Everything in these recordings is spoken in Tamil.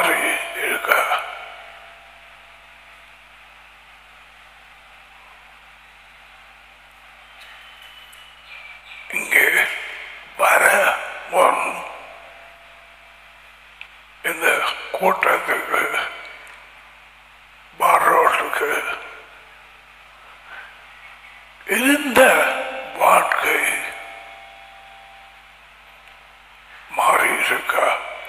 மாறி இருக்க இங்கே வர முன் இந்த கூட்டத்துக்கு பாரோட்டுக்கு இருந்த வாழ்க்கை மாறி இருக்கா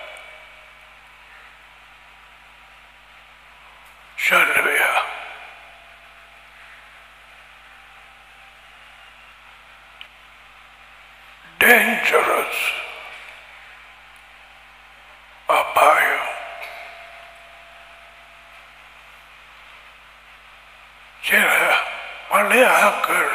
சொல்லுவியா டேஞ்சரஸ் அபாயம் சில மலையாக்கள்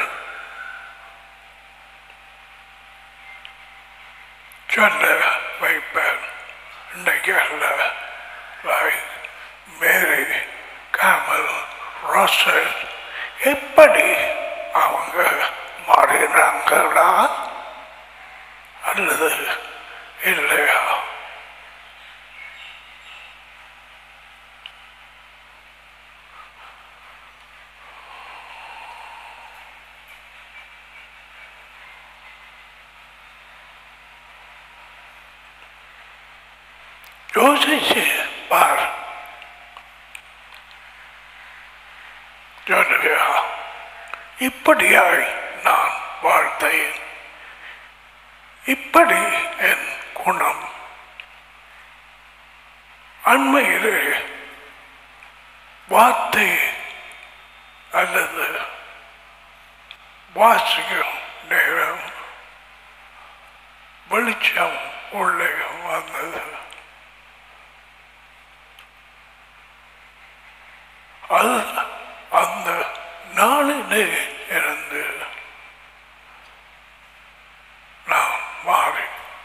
சொல்ல வைப்பேன் இன்றைக்கு அல்ல லைக் மேரி காமல் ரோசஸ் எப்படி அவங்க மாறினாங்களா அல்லது இல்லையா யோசிச்சு பார் சொல்லுவியா இப்படியாய் நான் வாழ்த்தேன் இப்படி என் குணம் அண்மையிலே வார்த்தை அல்லது வாசிக்கும் நேரம் வெளிச்சம் உள்ளே வந்தது அது அந்த நாளிலே இருந்து நான் மாறி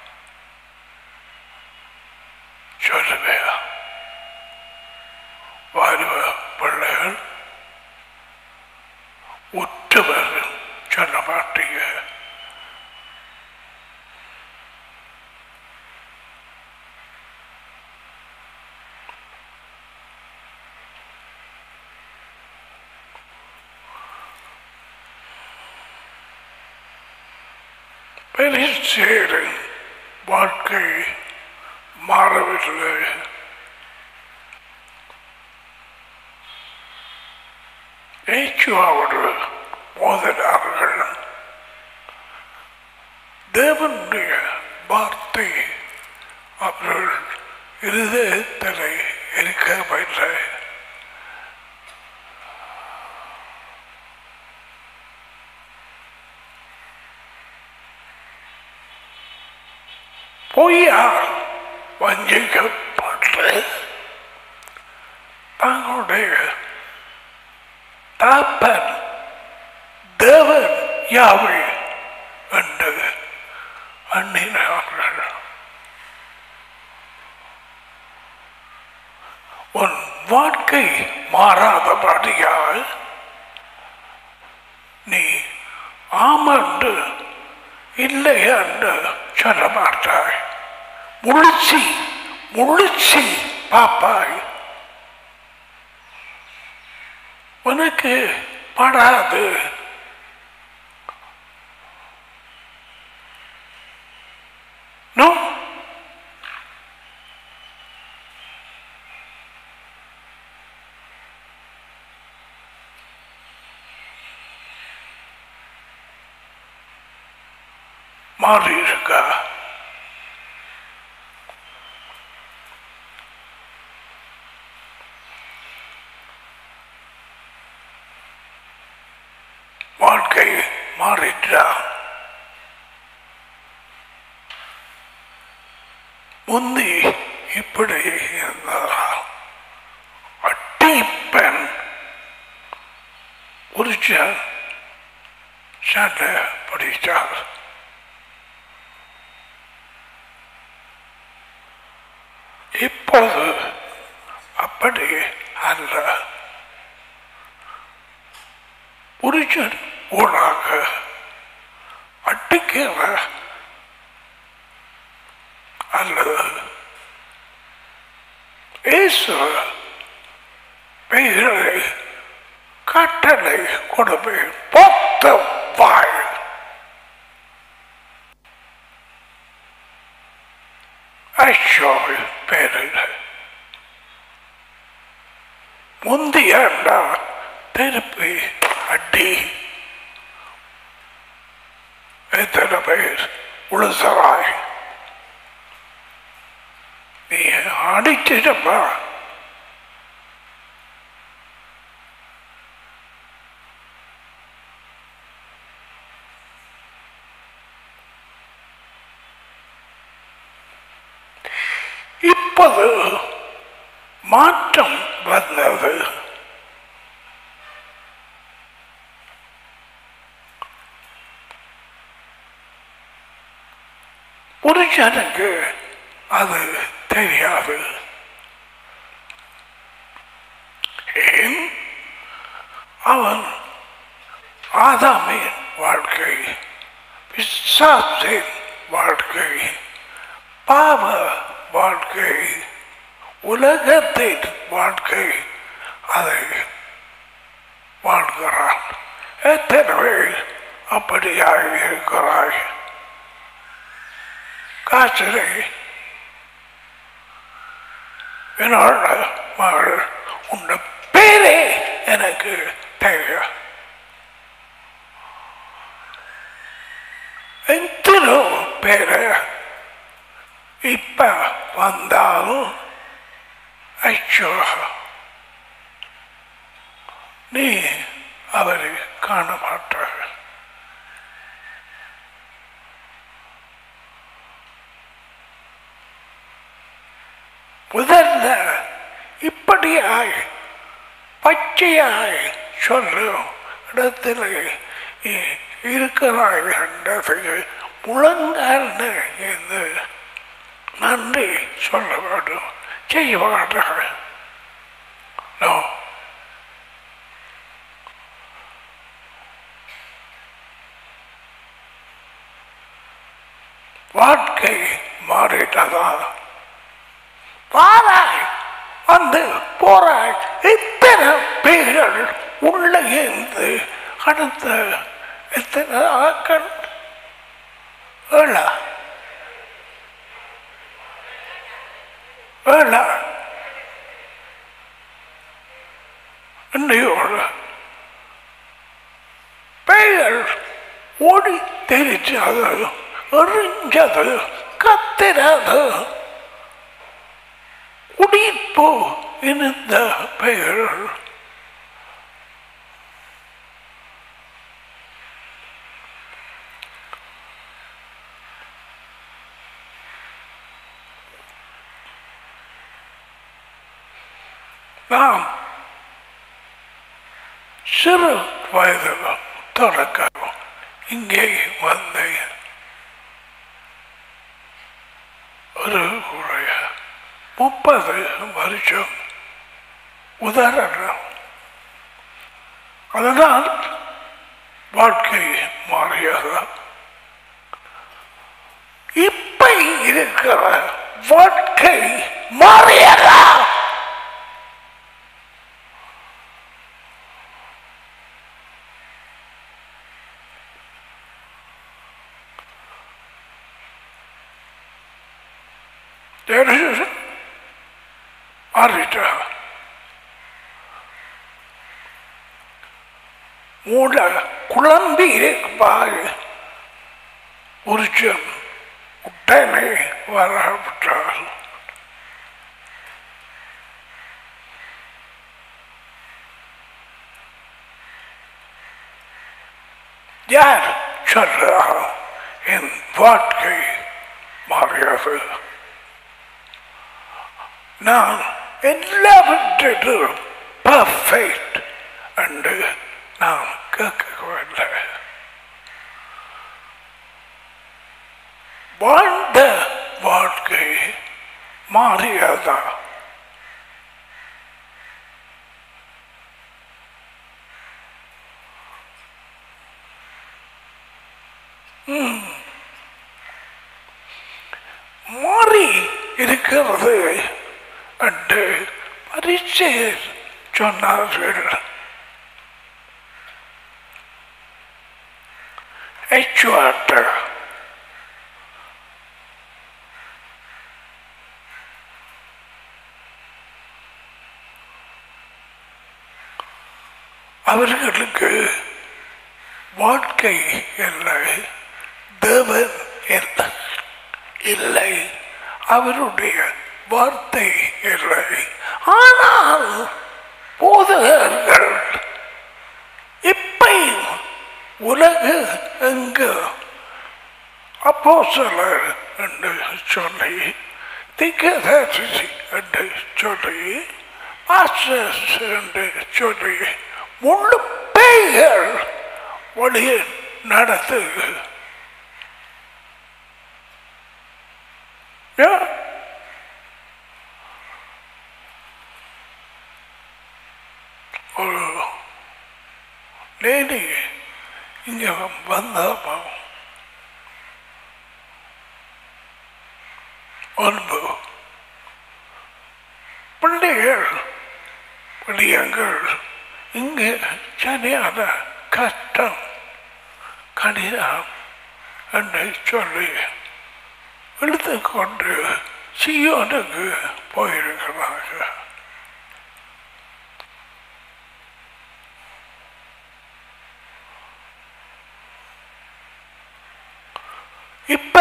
சொல்லுவேன் வருவ பிள்ளைகள் உற்றவர் சொல்ல மாட்டீங்க பெரிசேரின் வாழ்க்கை மாறவில்லை ஏச்சுவாவோடு மோதினார்கள் தேவனுடைய வார்த்தை அவர்கள் இருதயத்திலே இருக்கவில்லை பொய்யால் வஞ்சிக்கப்பட்டு தங்களுடைய தாப்பன் தேவன் யாவை என்று எண்ணினார்கள் உன் வாழ்க்கை மாறாதபடியால் நீ ஆமண்டு இல்லை என்று சொல்ல மாட்டாய் முழிச்சி முழிச்சி பாப்பாய் உனக்கு படாது நோ மாறி இருக்கா வாழ்க்கை மாறிட்டா முந்தி இப்படி இருந்தாரா அட்டிப்பெண் புருஷன் சண்டை படித்தார் இப்போது அப்படி அல்ல புருஷன் ஊடாக அட்டிக்கிற அல்லது இயேசு பெயரை கட்டளை கொடுப்பேன் பொத்த வாய் ஐஷோவில் பேரில் முந்தியண்டா திருப்பி அடி எத்தனை பேர் உளுசராய் நீ அடிச்சிட்டப்பா இப்போது மாற்றம் வந்தது புருஷனுக்கு அது தெரியாது ஏன் அவன் ஆதாமின் வாழ்க்கை பிசாசின் வாழ்க்கை பாவ வாழ்க்கை உலகத்தின் வாழ்க்கை அதை வாழ்கிறான் எத்தனை பேர் அப்படியாக இருக்கிறாய் காசிலே என்னோட மகள் உண்ட பேரே எனக்கு தேவை எத்தனோ பேரை இப்ப வந்தாலும் ஐயோ நீ அவரை காண மாட்டார் முதல்ல இப்படியாய் பச்சையாய் சொல்லும் இடத்துல இ- இருக்கிறாய் என்றதை முழங்கால் இருந்து நன்றி சொல்ல வேண்டும் செய்ய மாட்டார்கள் நோ வாழ்க்கை மாறிட்டதா வாராய் வந்து போறாய் இத்தனை பேர்கள் உள்ள இருந்து அடுத்த எத்தனை ஆக்கள் ஏழா ஏழா இன்னையோட பெயர் ஓடி தெரிச்சது எறிஞ்சது கத்திரது குடிப்போ இருந்த பெயர் நாம் சிறு வயது தொடக்க இங்கே வந்து ஒரு உடைய முப்பது வருஷம் உதாரணம் அதனால் வாழ்க்கை மாறியது இப்ப இருக்கிற வாழ்க்கை மாறியதா There is மாறிட்டா மூளை குழம்பி இருப்பாரு உரிச்சம் உடனே வரவிட்டால் யார் சொல்றா என் வாழ்க்கை மாறியது நான் எல்லாவற்றிலும் பர்ஃபெக்ட் என்று நான் கேட்கவில்லை வாழ்ந்த வாழ்க்கை மாறியதா மாறி இருக்கிறது என்று பரிசெயர் சொன்னார்கள் எச்சுவாட்ட அவர்களுக்கு வாழ்க்கை இல்லை தேவன் இல்லை இல்லை அவருடைய வார்த்தை இல்லை ஆனால் போதகர்கள் இப்பையும் உலகு எங்கு அப்போ சிலர் என்று சொல்லி திக்கதரிசி என்று சொல்லி மாஸ்டர்ஸ் என்று சொல்லி முழு பேய்கள் வழியை நடத்து Yeah. ஒரு லேடி இங்கே வந்தப்போ அன்பு பிள்ளைகள் பிள்ளையங்கள் இங்கே சரியான கஷ்டம் கடினம் என்று சொல்லி எடுத்துக்கொண்டு சியோனுக்கு போயிருக்கிறார்கள் இப்ப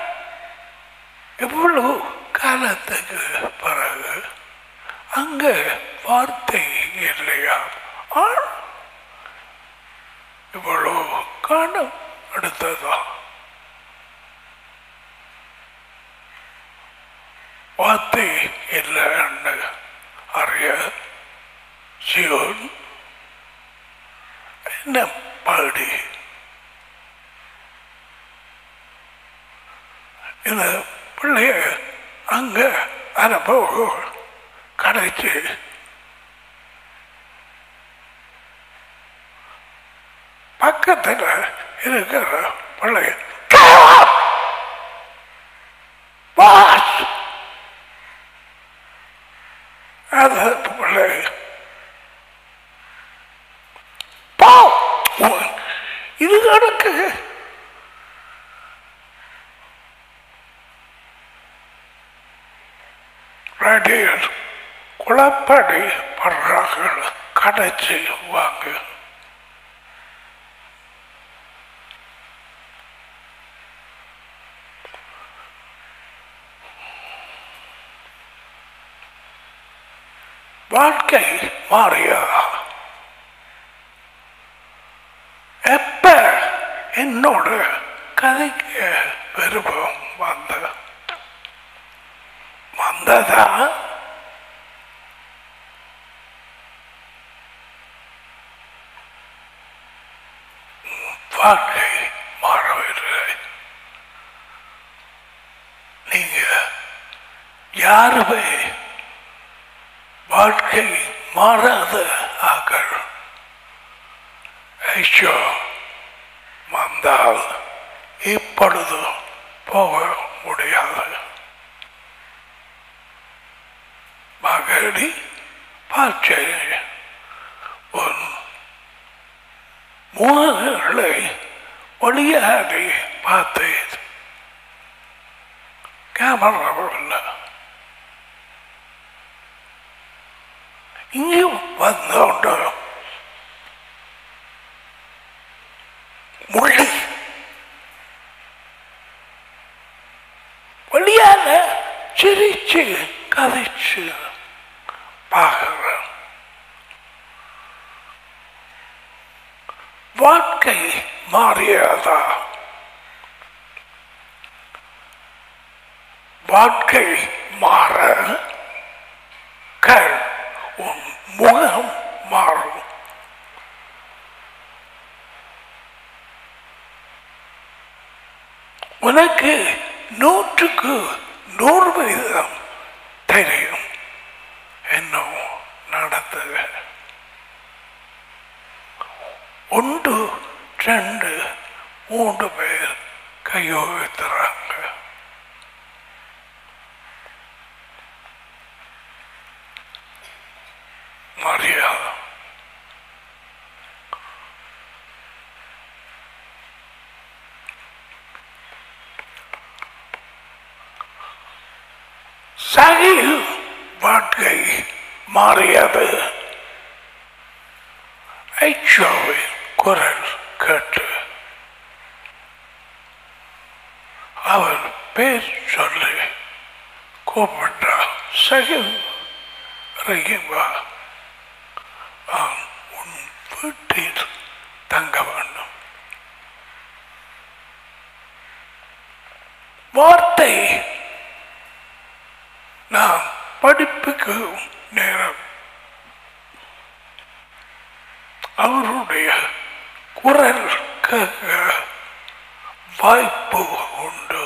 எவ்வளவு காலத்துக்கு பிறகு அங்க வார்த்தை இல்லையா ஆள் இவ்வளவு காலம் எடுத்ததா வார்த்தை இல்லைன்னு அறிய சியோன் என்ன பாடி இந்த பிள்ளைய அங்க அனுபவம் கிடைச்சி பக்கத்தில் இருக்கிற பிள்ளைய பாஸ் அது பிள்ளை போ இது கணக்கு ரடியர் குழப்படி படுறார்கள் கடைச்சி வாங்க வாழ்க்கை மாறியா எப்ப என்னோட கதைக்கு விருப்பம் வந்த வந்ததா வாழ்க்கை மாறவில்லை நீங்க யாருமே வாழ்க்கை மாறாத ஆக்கள் ஐயோ வந்தால் இப்பொழுது போக முடியாது மகளி பாச்சை உன் முகங்களை ஒளியாடி பார்த்தேன் கேமராவில் இங்கே வந்தோண்டு மொழி வழியால சிரிச்சு கதைச்சு பார்க்கிறேன் வாழ்க்கை மாறியதா வாழ்க்கை மாற கண் உன் முகம் மாறும் உனக்கு நூற்றுக்கு நூறு வீதம் தெரியும் என்னவோ நடந்தது ஒன்று ரெண்டு மூன்று பேர் கையோகித்துறாங்க சகில் வாழ்க்கை மாறியது ஐச்சாவின் குரல் கேட்டு அவர் பேர் சொல்லி கூப்பிட்டார் சகில் இறங்கிவா நான் உன் வீட்டில் தங்க வேண்டும் வார்த்தை நாம் படிப்புக்கு நேரம் அவருடைய குரல் கேட்க வாய்ப்பு உண்டு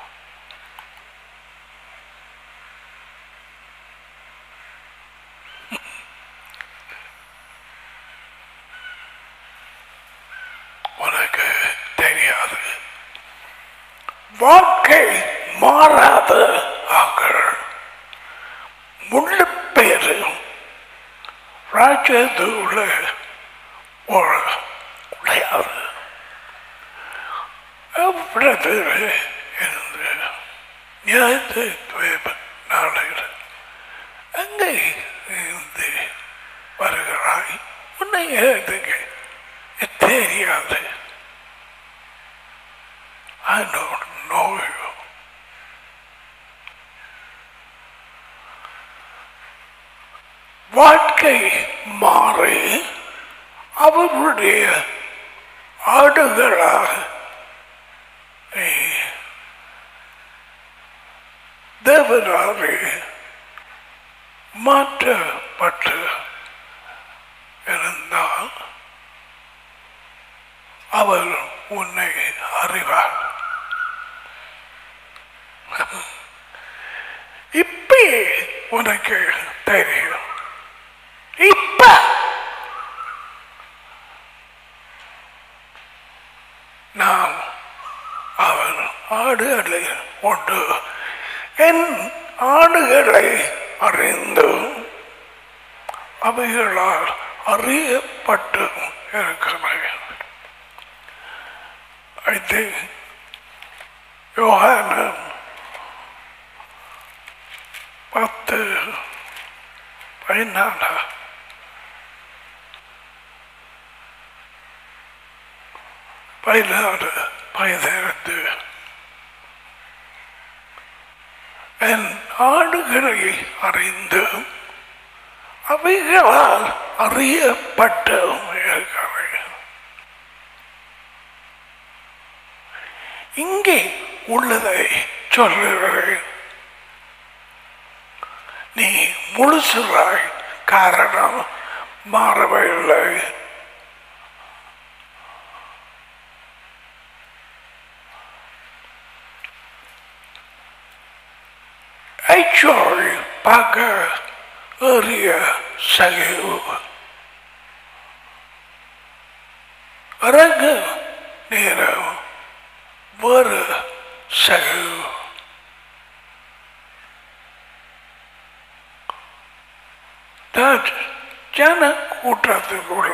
உனக்கு தெரியாது வாழ்க்கை மாறாத ஆக்கள் முள்ளு பேரு ராஜ்யத்துள்ள ஒரு உடையாது அவ்வளவு இருந்து ஞாயிற்று நாளையில் அங்கே இருந்து வருகிறாய் உன்னை எதுக்கு தெரியாது I don't know you. வாழ்க்கை மாறி அவருடைய ஆடுகளாக நீ தேவனாலே மாற்றப்பட்டு இருந்தால் அவர் உன்னை அறிவார் இப்பயே உனக்கு தெரியும் இப்ப நாம் அவர் ஆடுகளை உண்டு என் ஆடுகளை அறிந்து அவைகளால் அறியப்பட்டு இருக்கிறேன் I think யோகானன் பத்து பதினாலு பதினாறு பதினைந்து என் ஆடுகளை அறிந்து அவைகளால் அறியப்பட்டு இருக்கிறேன் இங்கே உள்ளதை சொல்லுகிறேன் நீ முழுசுறாய் காரணம் மாறவில்லை ஐச்சோள் பார்க்க ஏறிய சகிவு இறங்கு நேரம் வேறு சகிவு தான் ஜன கூட்டத்துக்குள்ள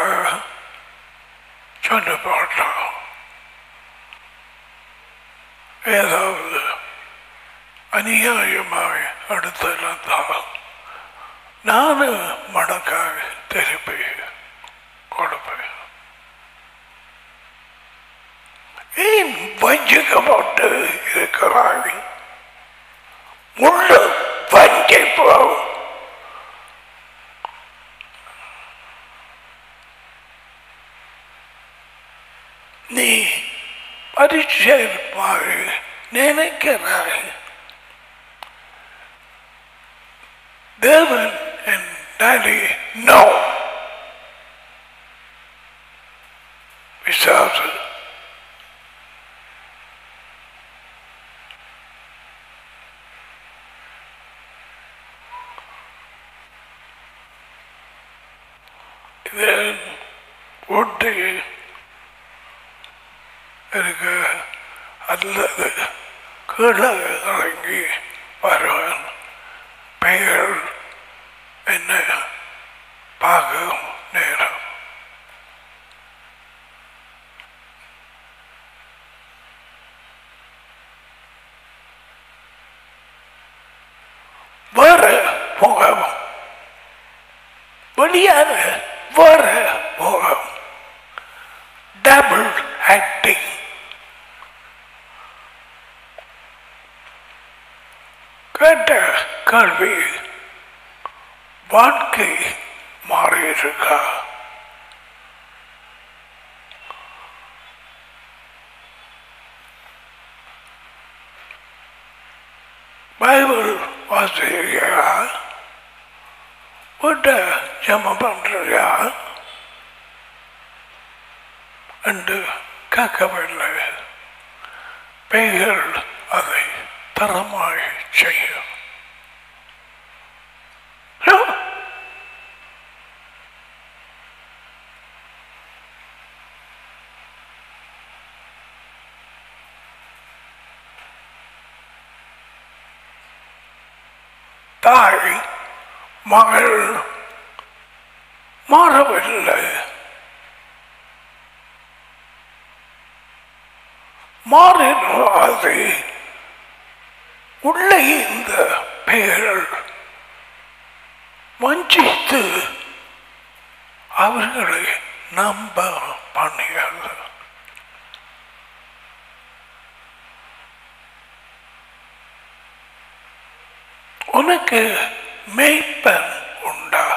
சொன்ன போட்டோம் ஏதாவது அநியாயமாக எடுத்திருந்தால் நானு மடக்காக திருப்பி கொடுப்பேன் ஏன் வஞ்சிக்கப்பட்டு இருக்கிறாய் முள்ளு வஞ்சிப்போம் நீ பரிச்சயமாக நினைக்கிறாய் தேவன் என் டாடி நோ பிசாசு இதன் ஒட்டி எனக்கு அல்லது கீழே இறங்கி வருவேன் பெயர் என்ன பார்க்கும் நேரம் கேட்ட கேள்வி வாழ்க்கை மாறியிருக்கா பைபிள் வாசிக்கிறியா வீட்ட ஜம பண்றியா என்று கேட்கவில்லை பெய்கள் அதை தரமாய் செய்யும் தாய் மகள் மாறவில்லை மாறினோ அது உள்ளே இந்த பெயர்கள் வஞ்சித்து அவர்களை நம்ப பண்ணியது உனக்கு மெய்ப்பன் உண்டா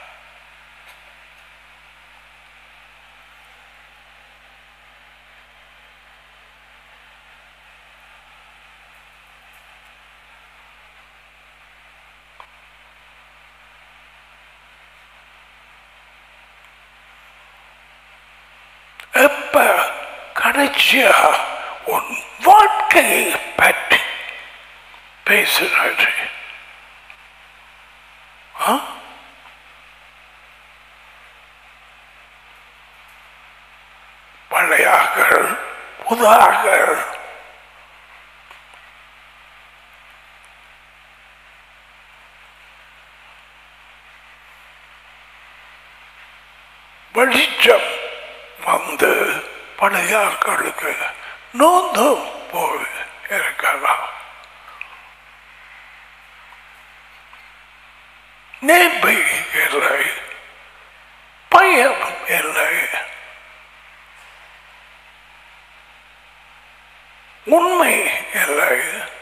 எப்ப கடைசியா உன் வாழ்க்கையை பற்றி பேசுகிறாரு ஆ? பழையாக்கள் புதாக்கள் வெளிச்சம் வந்து பழையாக்களுக்கு நோந்து போய் இருக்கலாம் நேர்மை இல்லை பயம் இல்லை உண்மை இல்லை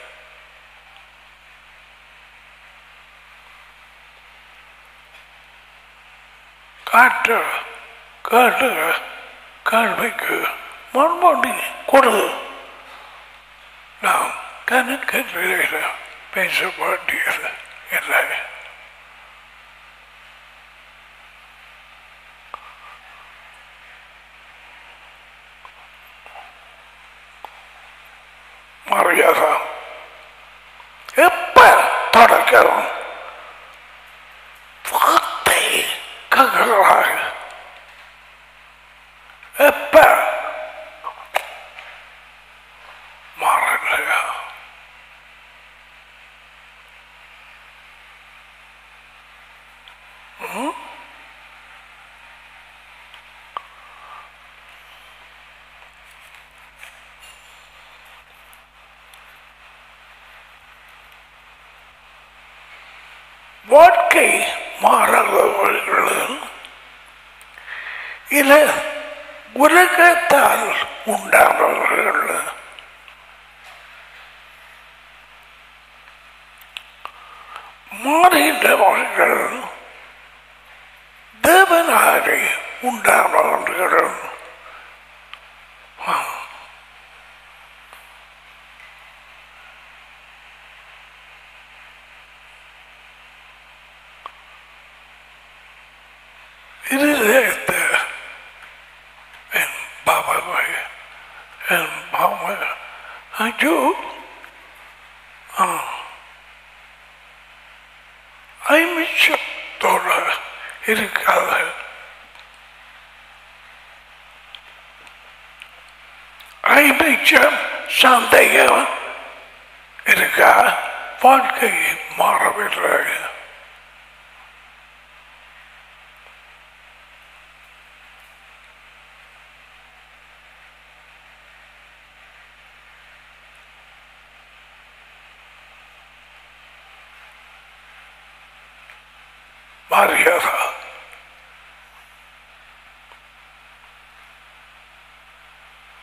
காற்று காட்டு கேள்விக்கு மறுபடி கொடு நாம் கணக்கு நிலையில் பேச வேண்டியது இல்லை மரியாதை எப்ப தொடக்கிறோம் வார்த்தை ககலாக எப்ப மாறலையா ம்? வாழ்க்கை மாறாதவர்கள் இல்ல உலகத்தால் உண்டானவர்கள் மாறினவர்கள் தேவனாரை உண்டானவர்கள் இருதயத்தை என் பாபாவை என் பாபா ஐயோ ஆ ஐமிச்சத்தோட இருக்காத ஐமிச்சம் சந்தேகம் இருக்கா வாழ்க்கை மாறவில்லை மாறியதா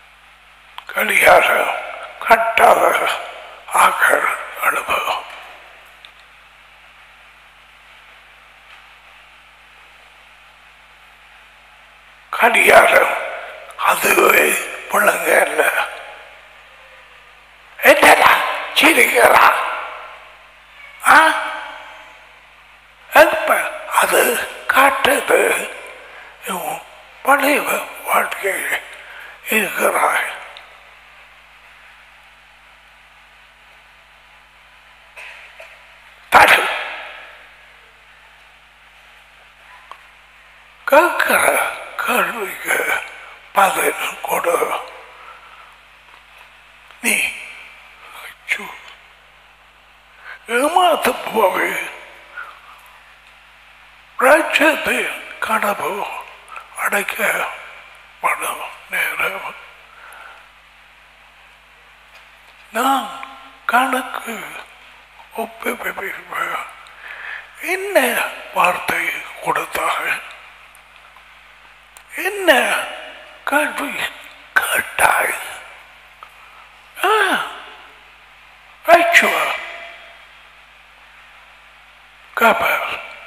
கடிகார கட்டாத ஆக்கள் அனுபவம் கடிகாரம் அதுவே புள்ளங்க இல்ல என்னடா சிரிக்கிறா ஆ எப்ப அது காட்டுது இவன் பழைய வாழ்க்கை இருக்கிறாய் தடு கேட்கிற கேள்விக்கு பதில் கொடு நீ அச்சோ, ஏமாத்து போய் ராஜ்யத்தின் கனவு அடைக்க படும் நேரம் நான் கணக்கு ஒப்பிப்பேன் என்ன வார்த்தை கொடுத்தாங்க என்ன கேள்வி கேட்டாய் ஆ, ஐச்சுவா கபல்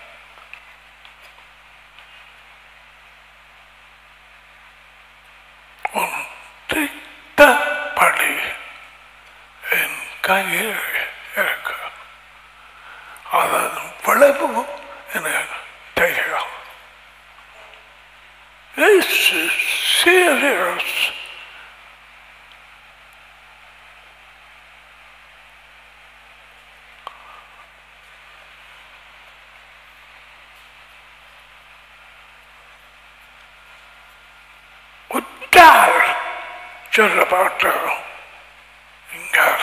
உன் திட்டப்படி என் கையில் இருக்கு அதன் விளைவு எனக்கு தெரியும் This is serious. உற்றார் சொல்லப்பட்ட இங்கால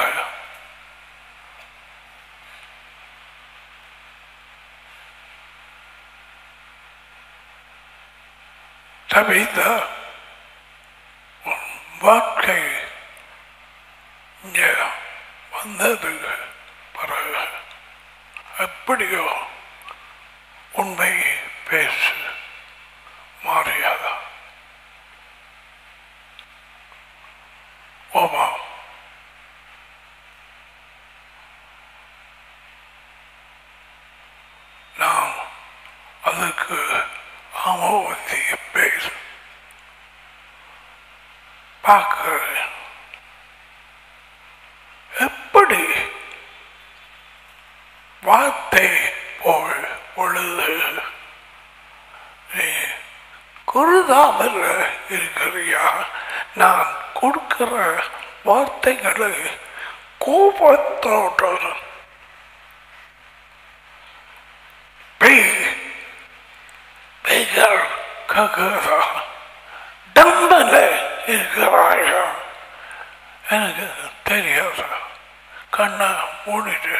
சபைத்த உன் வாழ்க்கை இங்கே வந்ததுக்கு பிறகு எப்படியோ உண்மை பேசு மாறியாதா ஓமா நான் அதுக்கு அமாவசிய பேர் பார்க்கிறேன் எப்படி வார்த்தை போல் பொழுது நீ குருதாமல் இருக்கிறியா நான் கொடுக்கிற வார்த்தைகளை கோபத்தோடு பேய் பேய்கள் கேட்கிறதா டம்பல இருக்கிறாயா எனக்கு தெரியாது கண்ணை மூடிட்டு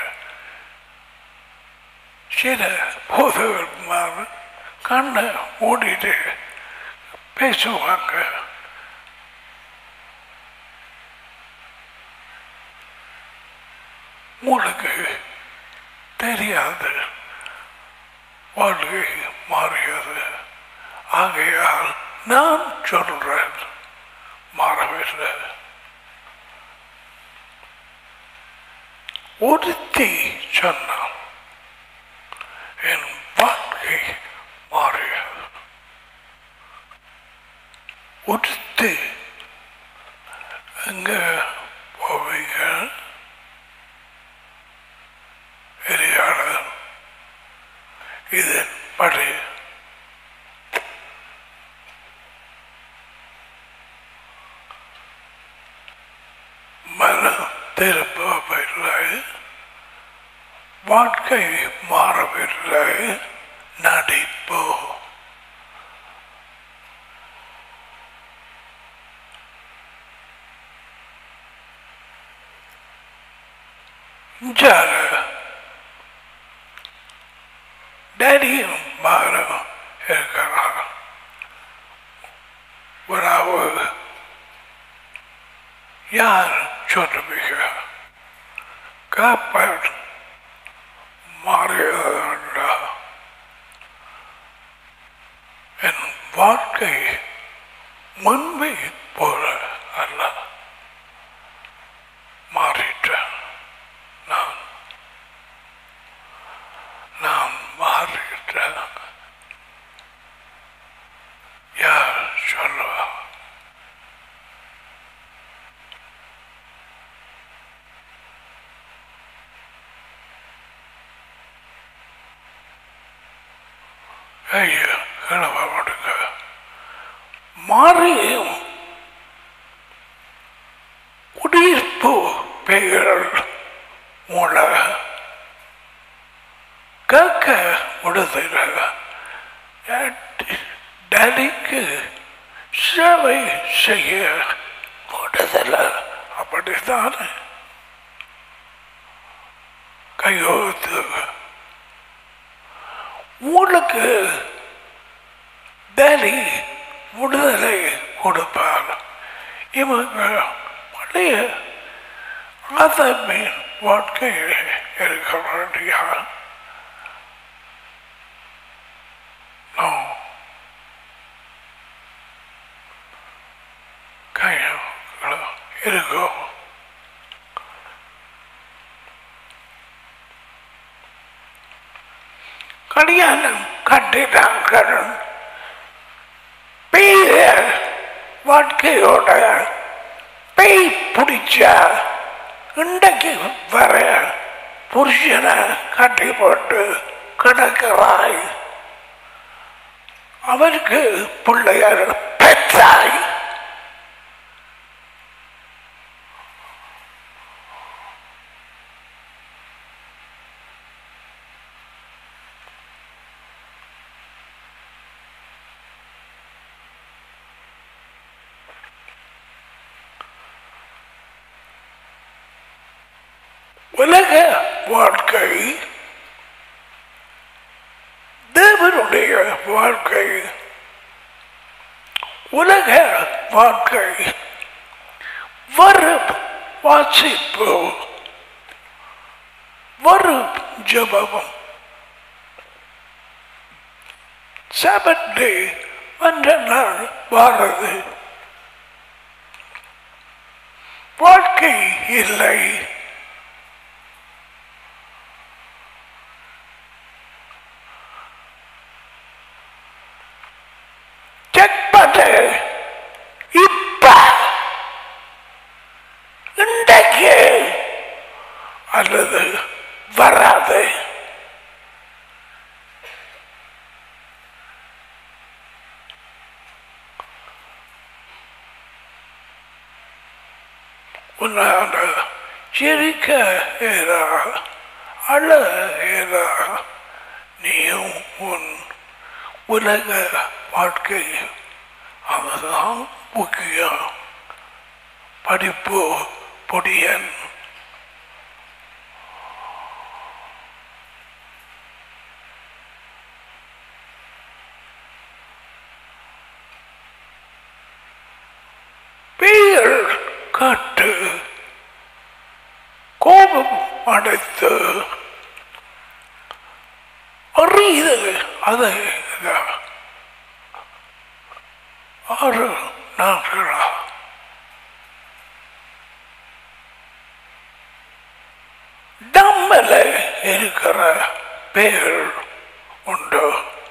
சில போதவர் மாதிரி கண்ணை மூடிட்டு பேசுவாங்க உங்களுக்கு தெரியாது வாழ்க்கை மாறியது ஆகையால் நான் சொல்றேன் மாறவில்லை ஒருத்தி சொன்னான் என் வாழ்க்கை மாறியது ஒருத்தி எங்க போவீங்க எரியாளர் இதன் படி மன திருப்பவில்லை வாழ்க்கை மாறவில்லை நடிப்பு ஜால டேடியும் மகனும் இருக்கிறார் உறவு யார் சொல்லுவீங்க காப்பாடு மாறியதா என் வாழ்க்கை முன்பை போல அல்ல மாறிட்டேன் நான் நான் மாறிட்டேன் யார் ஐயா கிளம்ப மாட்டுங்க மாறியும் குடியிருப்பு பெயர்கள் மூல கேட்க விடுதல டேடிக்கு சேவை செய்ய விடுதல அப்படித்தான் கையெழுத்து உங்களுக்கு டேடி விடுதலை கொடுப்பார் இவங்க பழைய ஆதமின் வாழ்க்கையில் இருக்க வேண்டியா No. கையில் இருக்கும் கல்யாணம் கட்டினாங்கள் பெய்ய வாழ்க்கையோட பேய் பிடிச்ச இன்றைக்கு வர புருஷனை கட்டி போட்டு கிடக்கிறாய் அவருக்கு பிள்ளையர் பெற்றாய் உலக வாழ்க்கை தேவனுடைய வாழ்க்கை உலக வாழ்க்கை வரும் வாசிப்பு வரும் ஜபம் சாபட்டே வந்த நாள் வாரது வாழ்க்கை இல்லை செக் பண்ணு இப்ப இன்றைக்கு அல்லது வராது உன்னால சிரிக்க ஏறா அழ ஏறா நீயும் உன் உலக வாழ்க்கை அதுதான் முக்கியம் படிப்பு பொடியன் பெயர் காட்டு கோபம் அடைத்து அறியுது அதை ஆறு நாட்களா நம்மள இருக்கிற பெயர் உண்டு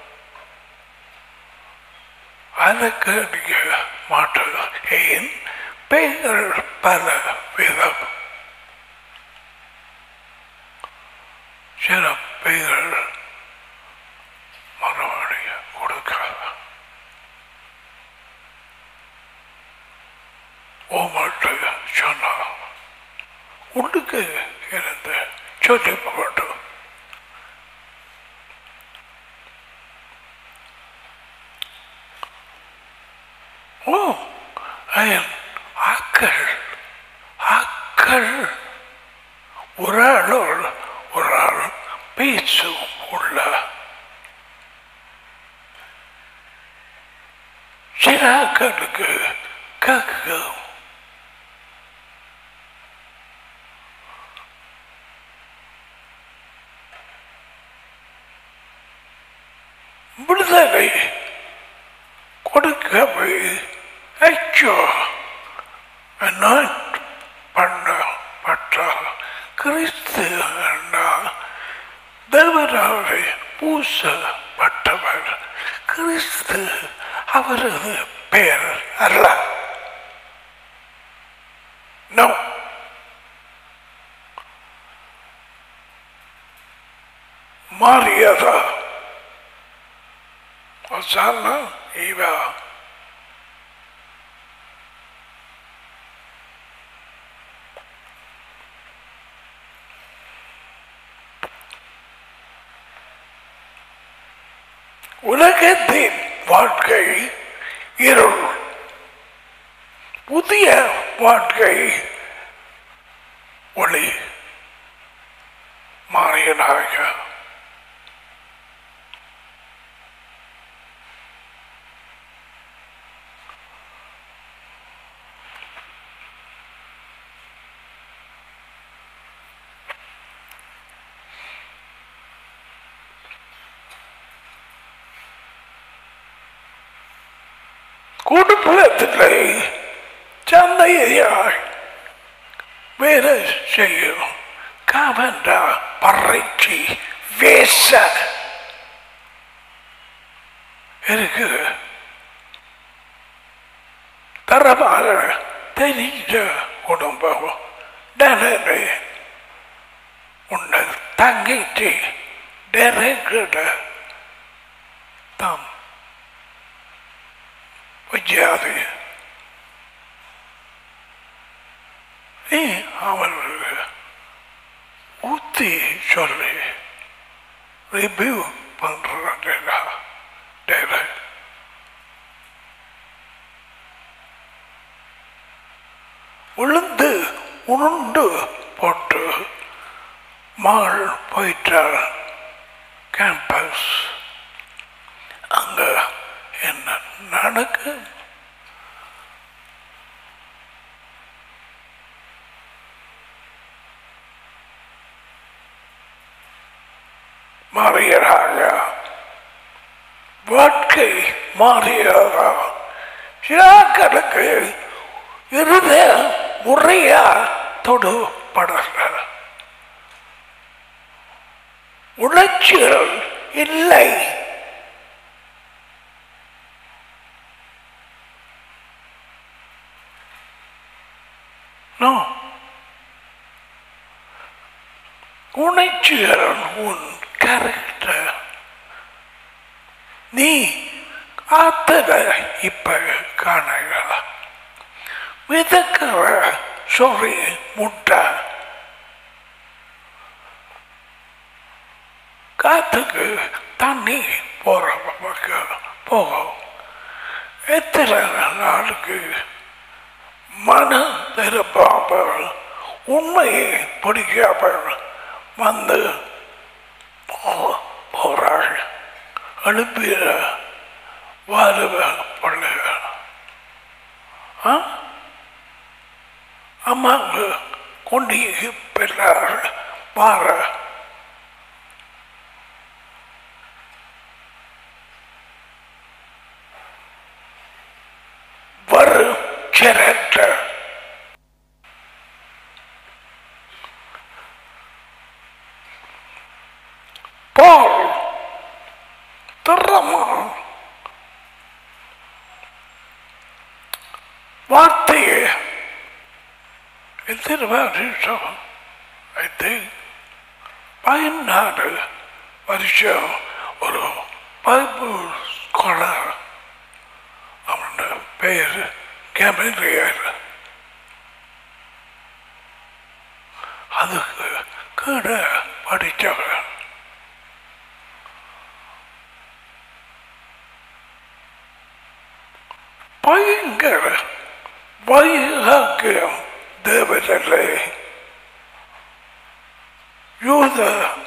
அதுக்கு நீங்க மாற்று ஏன் பெயர்கள் பல விதம் சில பெயர்கள் மறுபடி கொடுக்காத ஓமட்டு சொன்னா உள்ளுக்கு இருந்து சொல்லி போட்டு ஓ அயன் ஆக்கள் ஆக்கள் ஒரு ஆளோடு ஒரு ஆள் பேச்சும் உள்ள சில ஆக்களுக்கு கேட்கும் விடுதலை கொடுக்கவே ஐயோ நான் பண்ணப்பட்ட கிறிஸ்து தேவராவை பூசப்பட்டவர் கிறிஸ்து அவரது பெயர் அல்ல நோ மாறியதா Hosanna, Eva. உலகத்தின் வாழ்க்கை இருள் புதிய வாழ்க்கை ஒளி மாறியனாக குடும்பத்திலே சந்தையாய் வேலை செய்யும் காவண்டா பறைச்சி வேச இருக்கு தரமாக தெரிஞ்ச குடும்பம் டெரரு உன்னை தங்கிச்சு டெரகிட்ட தாம் வைக்காது நீ அவர்களுக்கு ஊத்தி சொல்லி ரிவ்யூ பண்றா உளுந்து உருண்டு போட்டு மகள் போயிட்டாள் கேம்பஸ் அங்க என்ன நடக்கு மாறுகிறாங்க வாழ்க்கை மாறுகிறதா சிலாக்களுக்கு இருதய முறையா தொடுபடல உணர்ச்சிகள் இல்லை No. உணர்ச்சிகள் உன் கேரக்டர் நீ ஆத்தத இப்ப காணுக விதக்கிற சொறி முட்டை காத்துக்கு தண்ணி போற பக்கம் போகும் எத்தனை நாளுக்கு மன திருப்பாமல் உண்மையை பிடிக்காமல் வந்து போ- போறாள் எழுப்பிய வாலிப பிள்ளைகள் ஆ? அம்மாங்க கொண்டு பெற்றாள் மாற வரும் சிரட்ட பால் திறமா வார்த்தையை எத்தனை வருஷம் ஐ திங்க் பதினாறு வருஷம் ஒரு பைபிள் ஸ்காலர் அவனோட பெயர் கேமரியார் அதுக்கு கீழே படித்தவன் பயங்கர வைராக்கியம் தேவனில்லை யூத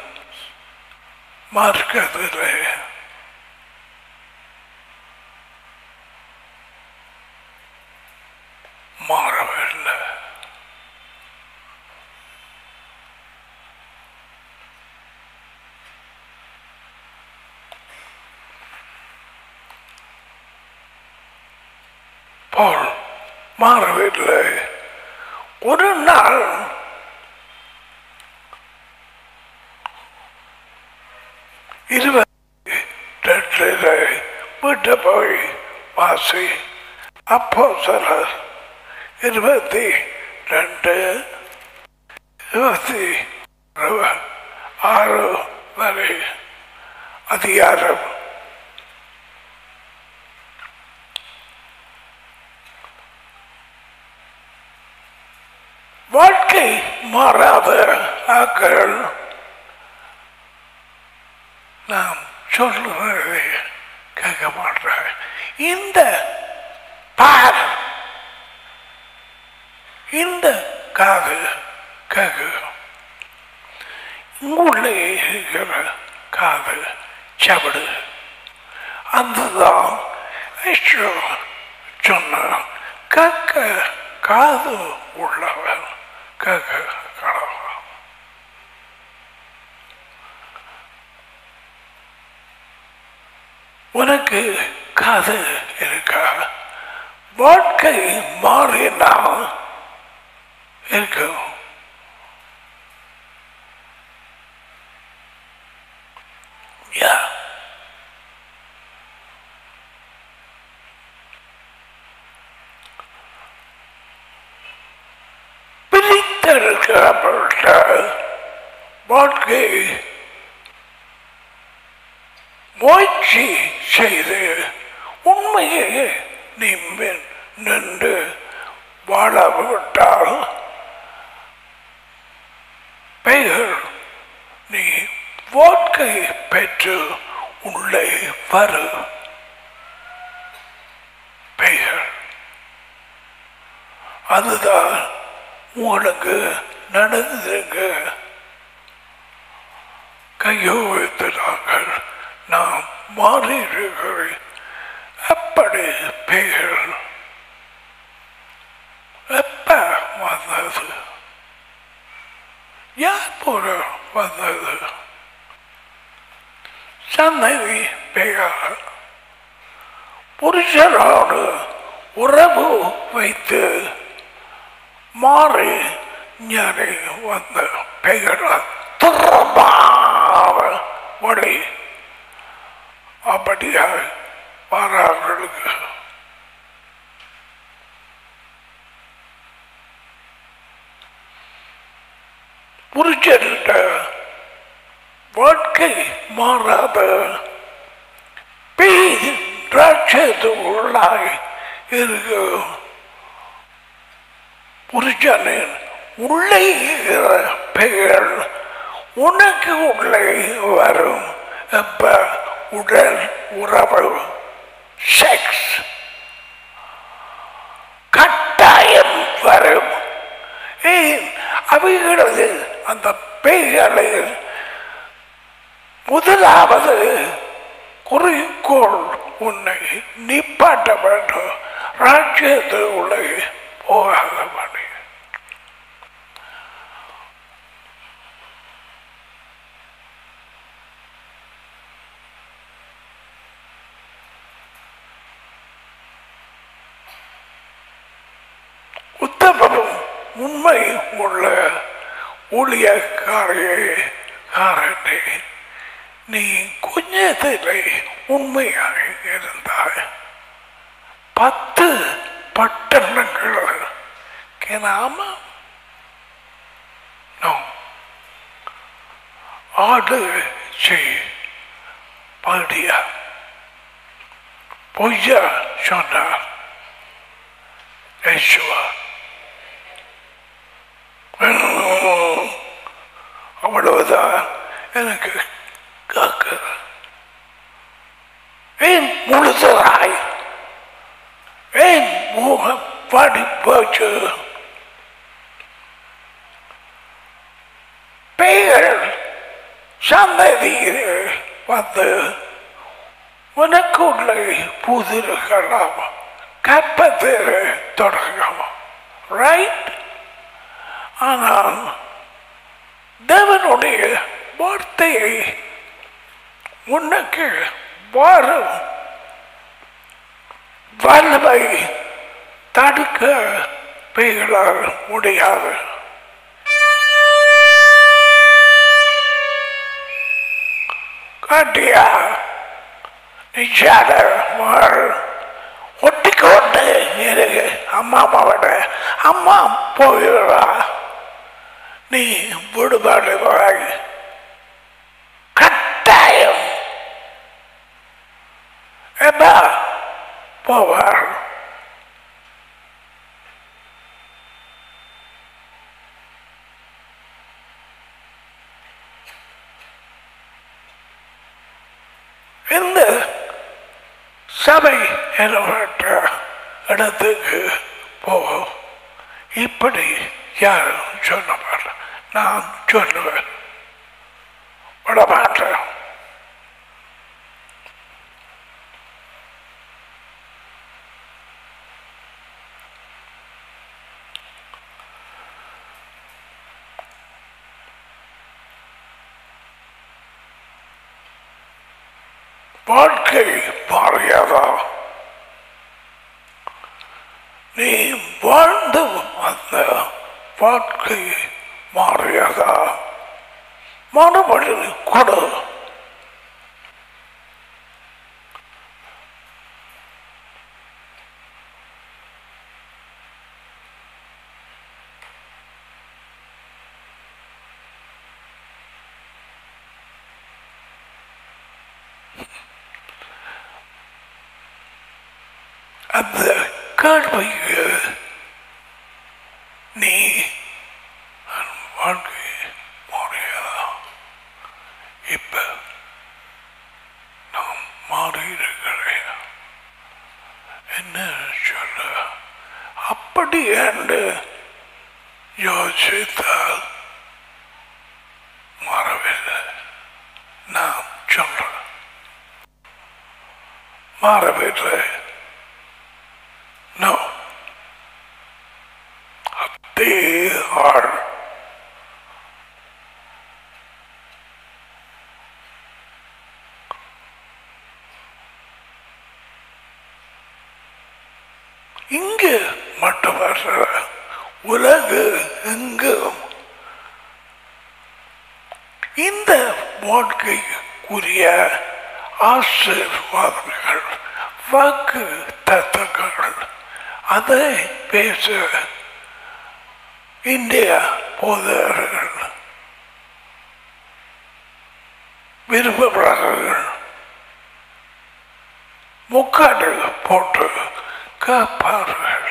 மார்க்கத்திலே மாறவில்லை போல் மாறவில்லை ஒரு நாள் இருபத்தி ரெண்டுல வீட்டை போய் வாசி அப்போ சிலர் இருபத்தி ரெண்டு இருபத்தி ஆறு வரை அதிகாரம் மாறாத ஆக்கள் நாம் சொல்லுறதை கேட்க மாட்டாங்க இந்த பார் இந்த காது கேக்கு உள்ளே இருக்கிற காது சபடு அதுதான் ஐயோ சொன்ன கேட்க காது உள்ளவன் கேட்க கடவுள் உனக்கு காது இருக்கா வாழ்க்கை மாறினா இருக்கும் யா பிரித்தெடுக்கப்பட்ட வாழ்க்கை முயற்சி செய்து உண்மையை நீ மின் நின்று வாழவிட்டால் பெயர் நீ வாழ்க்கை பெற்று உள்ளே வரு பெயர் அதுதான் உங்களுக்கு நடந்திருக்கு கையோ வைத்து நாங்கள் நாம் மாறியிருக்கிறேன் அப்படி பெயர் எப்ப வந்தது யார் போல வந்தது சன்னதி பெயர் புருஷனோடு உறவு வைத்து மாறி ஞானி வந்த பெயர் துறமாக வழி அப்படியாக மாறார்களுக்கு புரிச்சிருந்த வாழ்க்கை மாறாத பேய் ராட்சது உள்ளாய் இருக்கு புருஷனின் உள்ளே இருக்கிற பெயர் உனக்கு உள்ளே வரும் எப்ப உடல் உறவு செக்ஸ் கட்டாயம் வரும் ஏன் அவைகளது அந்த பேய்களில் முதலாவது குறிக்கோள் உன்னை நிப்பாட்ட வேண்டும் ராஜ்யத்து உள்ளே போகாத பண்ணி உத்தமனும் உண்மை உள்ள ஊழியக்காரையே காரனே நீ கொஞ்சத்திலே உண்மையாக இருந்தாய் பத்து பட்டணங்கள் கிராம நோ ஆடு செய் பாடியா பொய்யா சொன்னார் யேசுவா அவ்வளவுதான் எனக்கு காக்க ஏன் முழுதராய் ஏன் முகம் பாடி போச்சு பெயர் சந்ததியில் வந்து உனக்குள்ளே புதிருக்கலாம் கற்பத்தில் தொடங்கலாம் ரைட் ஆனால் தேவனுடைய வார்த்தையை உனக்கு வரும் வல்லமை தடுக்க பெயரால் முடியாது காட்டியா நிச்சாத மகள் ஒட்டிக்கொண்டு இருக்கு அம்மா அம்மாவோட அம்மா போயிடுறா நீ விடுபாடு வாங்கி கட்டாயம் ஏப்பா போவார் இந்த சபை எனப்பட்ட இடத்துக்கு போகும் இப்படி யாரும் சொல்ல மாட்டேன் நான் சொல்லுவேன் விட மாட்டேன் வாழ்க்கை மாறியதா நீ வாழ்ந்து அந்த வாழ்க்கை மாறியதா மறுபடி கொடு அந்த கேள்விக்கு நீ என் வாழ்க்கை மாறியதா இப்ப நான் மாறி இருக்கிறேன் என்ன சொல்ல அப்படி என்று யோசித்தால் மாறவில்லை நான் சொல்றேன் மாறவில்லை No. They are இங்கு மட்டுமல்ல உலகு எங்கும் இந்த வாழ்க்கைக்குரிய ஆசீர்வாதங்கள் வாக்கு தத்துவங்கள் அதை பேச இந்திய போதவர்கள் விருப்பப்படுறார்கள் முக்காடு போட்டு காப்பார்கள்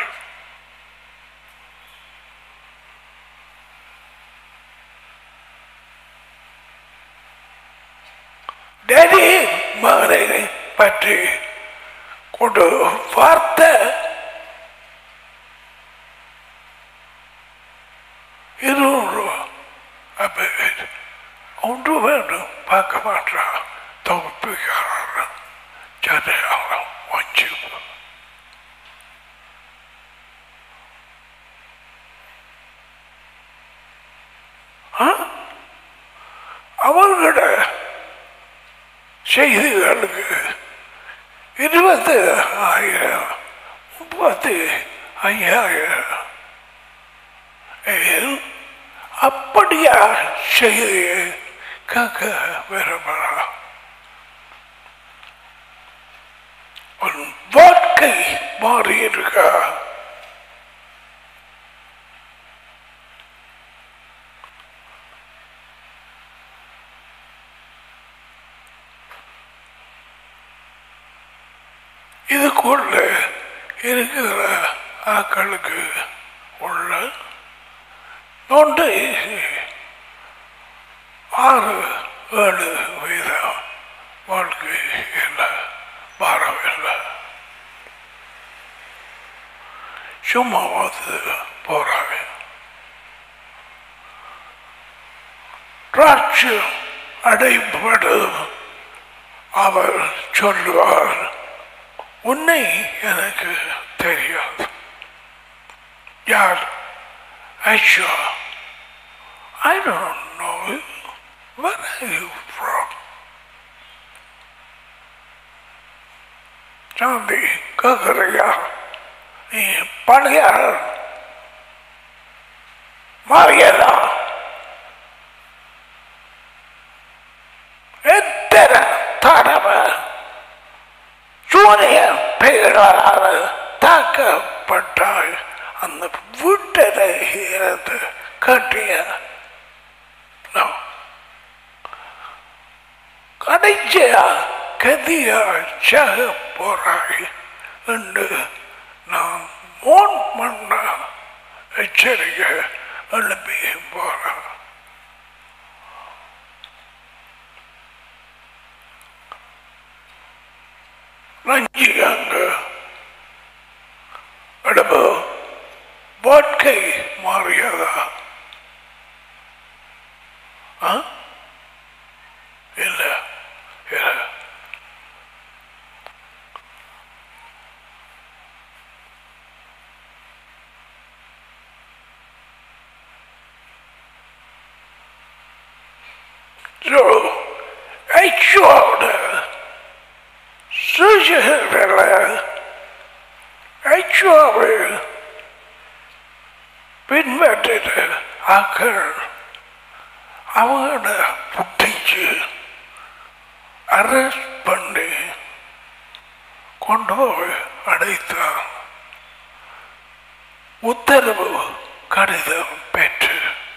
டேடி மகனை பற்றி கொண்டு வார்த்த இருநூறு அப்ப ஒன்று வேண்டும் பார்க்க மாட்டான் தொகுப்புக்காரன் சதையாளம் வச்சு அவர்களோட செய்திகளுக்கு இருபத்தி ஆயிரம் முப்பத்தி ஐயாயிரம் ஏன் அப்படியா செய்தியை கேட்க விரும்புகிறா உன் வாழ்க்கை மாறி இருக்கா இதுக்குள்ள இருக்கிற ஆக்களுக்கு உள்ள நோண்டு ஆறு ஏழு வீதம் வாழ்க்கை இல்லை வரவில்லை சும்மா வந்து போறாங்க ராட்சியம் அடைபடும் அவர் சொல்லுவார் உன்னை எனக்கு தெரியாது யார் Aisha I don't know you. Where are you from? சாந்தி கேட்குறியா நீ பணியார் மாறியதா எத்தனை தடவை சூரிய பெயரால் தாக்கப்பட்டால் அந்த வீட்டில் இருந்து கட்டிய No. கடைசியா கதியா சாக போறாய் என்று நான் மோன் பண்ண எச்சரிக்கை எழுப்பி போறேன் நஞ்சு அங்கு இடம்பு வாழ்க்கை மாறியதா ஆ? இல்ல இல்ல So, ஐச்சோட சுஜிகளை ஐச்சோவை பின்பற்றிட்டு ஆக்கள் அவங்கள புட்டிச்சு அரெஸ்ட் பண்ணி கொண்டு போய் அடைத்தான் உத்தரவு கடிதம் பெற்று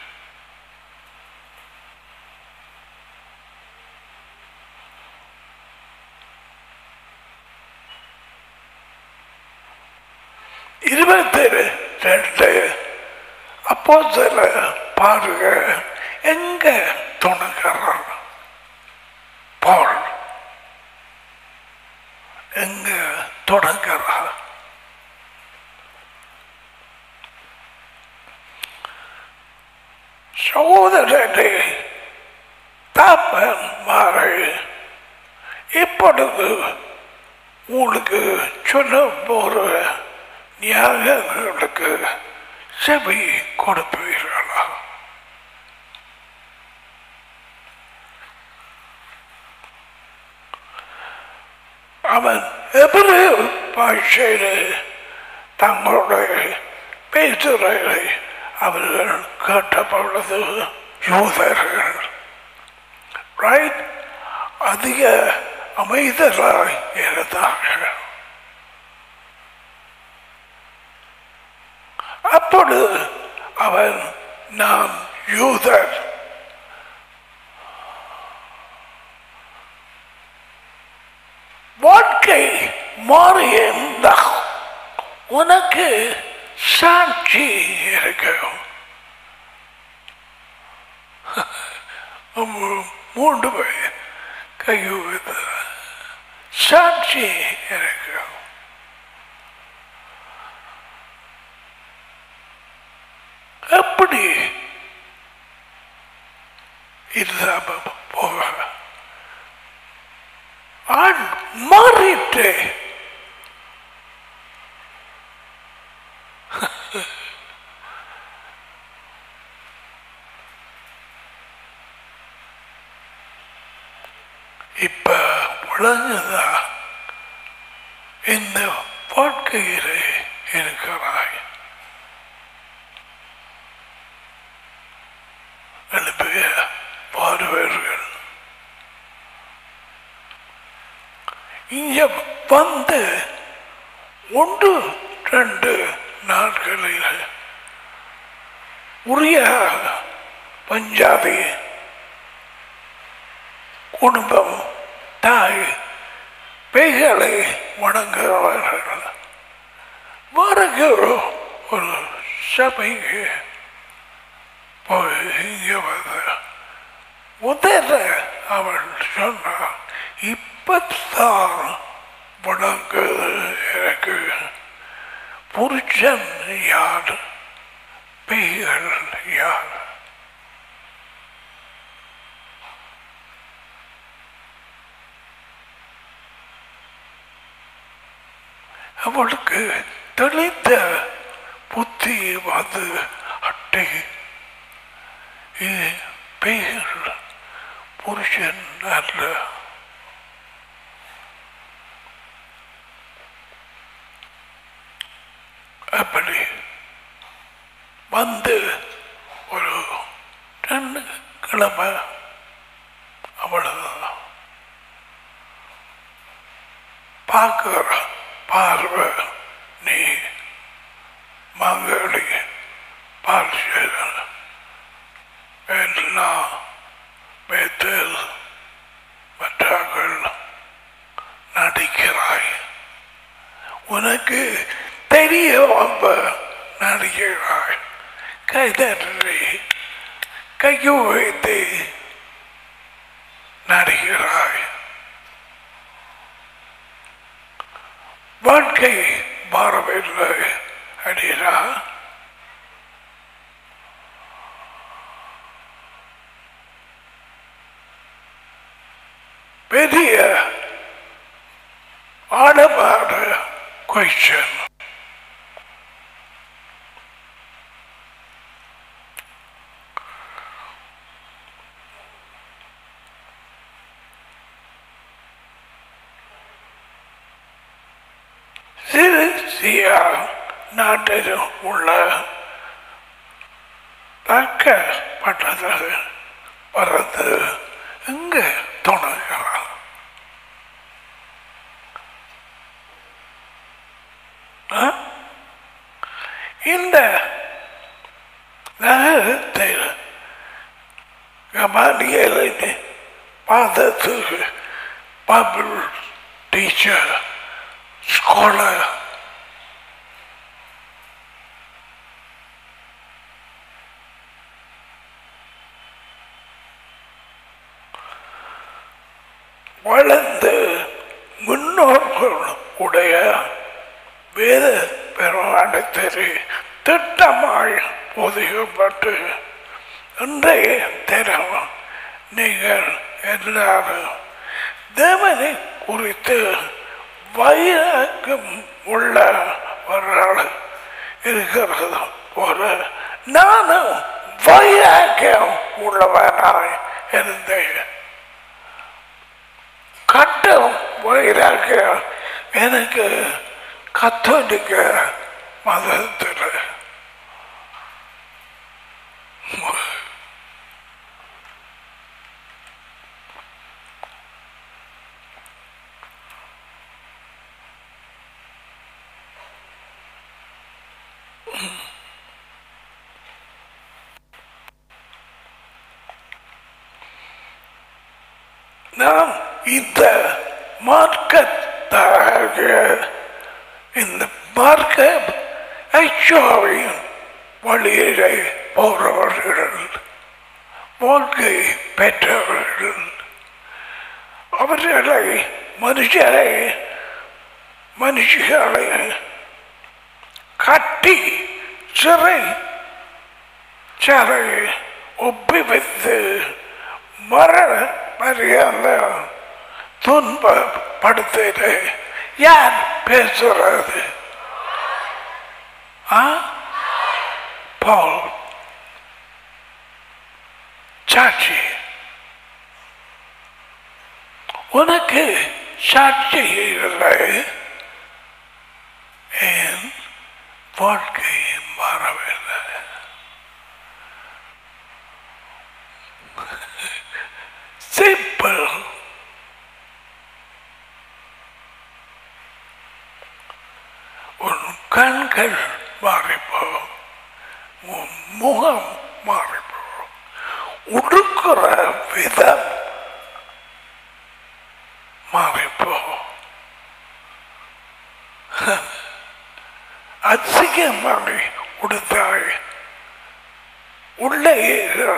இருபத்தி ரெண்டு அப்போ சில பாருங்க எங்க துணுக்கிறான் பால் எங்க தொடங்குறான் சகோதரனே தாப்பன் மாறு இப்பொழுது உங்களுக்கு சொல்ல போற நியாயங்களுக்கு செவி கொடுப்பீர்களா அவன் எப்படி பாஷையில் தங்களுடைய பேசுகிறதை அவர்கள் கேட்டபொழுது யூதர்கள் ரைட் அதிக அமைதலாய் இருந்தார்கள் அப்பொழுது அவன் நாம் யூதர் வாழ்க்கை மாறியிருந்தா உனக்கு சாட்சி இருக்கும் மூன்று பேர் கையுவது சாட்சி இருக்கும் எப்படி இல்லாம போக ஆண் மாறிட்டு இப்ப விளங்குதா இந்த வாழ்க்கையிலே இருக்கிறாய் எழுப்பிய பார்வையர்கள் இங்க வந்து ஒன்று ரெண்டு நாட்களில் உரிய பஞ்சாபி குடும்பம் தாய் பேய்களை வணங்குகிறவர்கள் வேறு ஒரு சபைக்கு போய் இங்கே வந்து முதல்ல அவள் சொன்னாள் இப்பத்தான் வணங்குது எனக்கு புருஷன் யார் பேய்கள் யார் அவளுக்கு தெளிந்த புத்தி வந்து அட்டை இது பேய்கள் புருஷன் அல்ல அப்படி வந்து ஒரு ரெண்டு கிழமை அவ்வளவுதான் பார்க்கிற பார்வை நீ மங்களி பார்சேதன் எல்லாம் பேத்தல் மற்றார்கள் நடிக்கிறாய் உனக்கு தெரிய வம்ப நடிக்கிறாய் கைதறி கையை வைத்து நடிக்கிறாய் வாழ்க்கை மாறவில்லை அடியா பெரிய ஆழமான கொஸ்டின் சிரிசியா நாட்டில் உள்ள தாக்கப்பட்டது பறந்து இங்கு தொடங்குகிறார் ஆ? இந்த நகரத்தில் கமானியலின் பாதத்துக்கு பபிள் டீச்சர் ஸ்காலர் வளர்ந்து முன்னோர்கள் உடைய வேத பெருமானத்தில் திட்டமாய் ஒதுக்கப்பட்டு இன்றைய தினம் நீங்கள் எல்லாரும் தேவனை குறித்து வைராக்கம் உள்ளவர்கள் இருக்கிறது போல நானும் வைராக்கியம் உள்ளவனாய் இருந்தேன் கட்டம் வைராக்கியம் எனக்கு கத்தோலிக்க மதத்தில் நாம் இந்த மார்க்கத்தாக இந்த மார்க்க ஐஷாவின் வழியிலே போறவர்கள் வாழ்க்கை பெற்றவர்கள் அவர்களை மனுஷரை மனுஷர்களை கட்டி சிறை சிறை ஒப்பிவித்து மரண மரியாத துன்பப்படுத்த யார் பேசுறது ஆ பால் சாட்சி உனக்கு சாட்சி இல்லை என் வாழ்க்கை மாறவில்லை சிம்பிள் உன் கண்கள் மாறிப்போ உன் முகம் மாறிப்போ உடுக்கிற விதம் மாறிப்போ அசிங்கமாக உடுத்தாய் உள்ளே இருக்கிற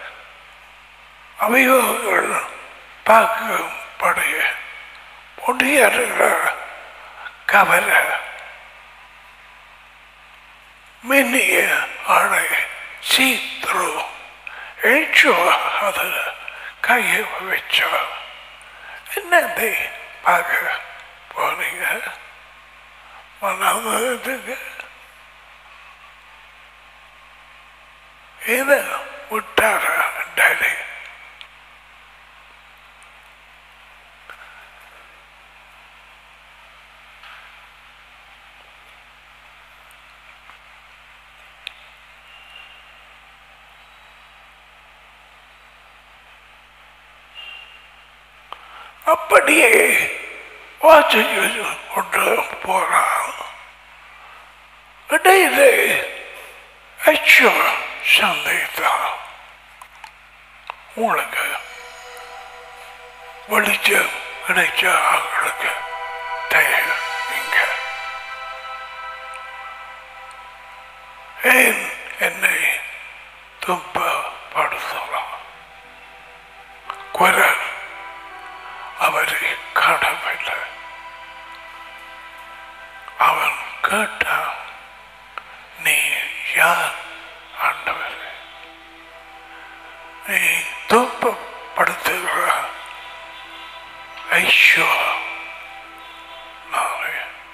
அவயவங்கள் பார்க்கப்படைய முடியாடுகிற கவலை மின்னிய ஆடை சீத்ரு ஏச்சோ அது கையை வச்சா என்னதை பார்க்க போனீங்க மனதுக்கு இதை விட்டாரா டேடி அப்படியே வாசிச்சு கொண்டு போறான் இடையிலே அச்சோ சந்தைத்தான் உங்களுக்கு வெளிச்சம் கிடைச்ச ஆளுக்கு தயவு இங்க ஏன் என்னை துன்பப்படுத்தலாம் குரல் அவரை காணவில்லை கேட்டான் நீ யார் ஆண்டவர் நீ தூப்பப்படுத்துகிற ஐயோ நாளே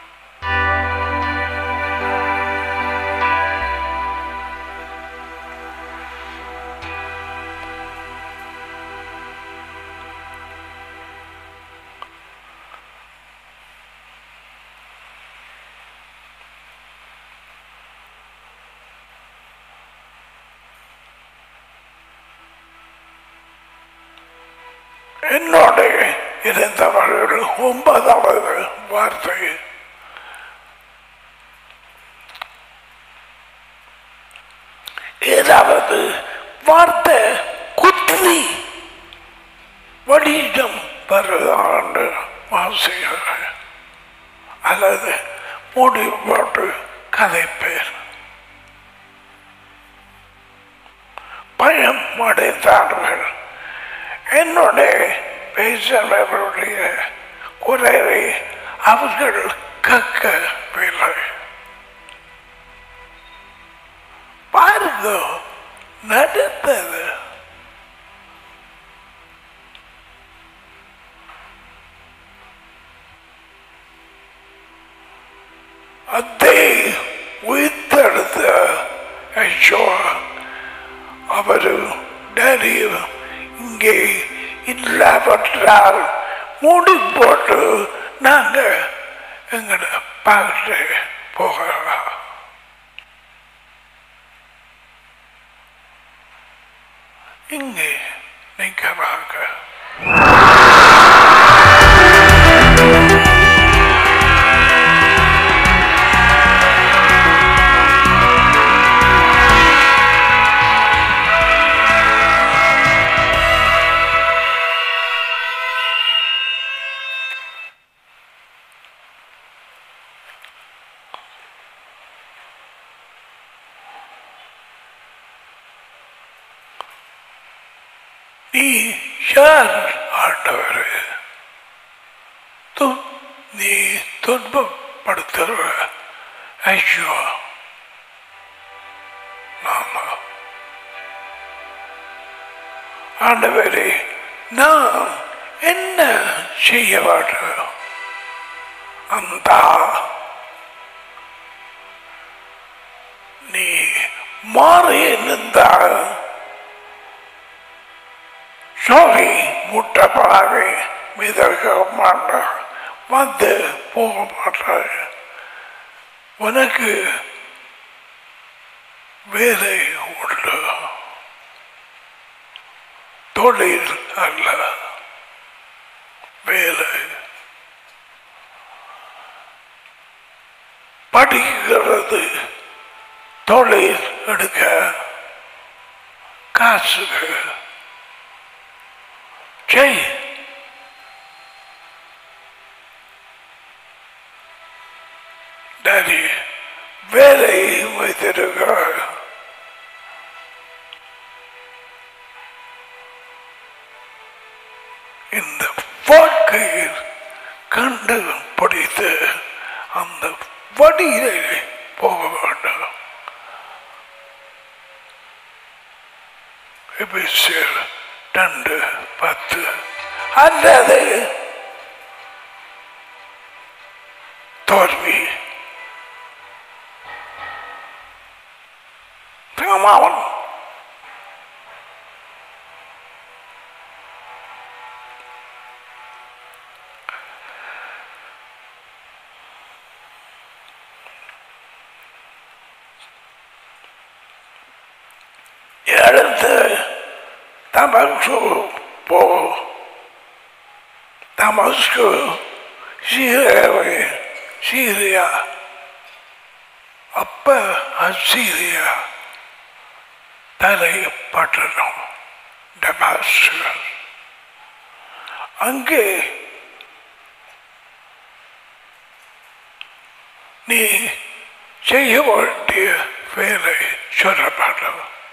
என்னோட இருந்தவர்கள் ஒன்பதாவது வார்த்தை ஏதாவது வார்த்தை குத்தி வடிடம் வருதாண்டு வாசிகள் அல்லது மூடி போட்டு கதைப்பேர் பயம் அடைந்தார்கள் என்னுடைய பேசுகிறவருடைய குரலை அவர்கள் கக்கவில்லை பாருங்க நடந்தது அதை உயிர்த்தெடுத்த ஐயோ அவரு டேடியும் இங்கே இல்லாவற்றால் மூடி போட்டு நாங்க எங்கட பார்த்து போகலாம் இங்கே நிற்கிறாங்க நீ யார் ஆண்டவர் து நீ துன்பப்படுத்துற ஐயோ நாம ஆண்டவரே நான் என்ன செய்ய வேண்டும் அந்த நீ மாறி இருந்தால் சாரி முட்டப்பாக மிதக்க மாட்டார் வந்து போக மாட்டார் உனக்கு வேலை உண்டு தொழில் அல்ல வேலை படிக்கிறது தொழில் எடுக்க காசுக்கு செய் டாடி வேலை வைத்திருக்கிறார் இந்த வாழ்க்கையில் கண்டு பிடித்து அந்த வடியிலே போக வேண்டும் எபிசியர் ரெண்டு பத்து அல்லது தோல்வி அவன் எடுத்து தமஸ்கு போ தமஸ்கு சீரியாவை சீரியா அப்ப அசீரியா தலை பட்டணம் டமாஸ்கு அங்கே நீ செய்ய வேண்டிய வேலை சொல்லப்படும்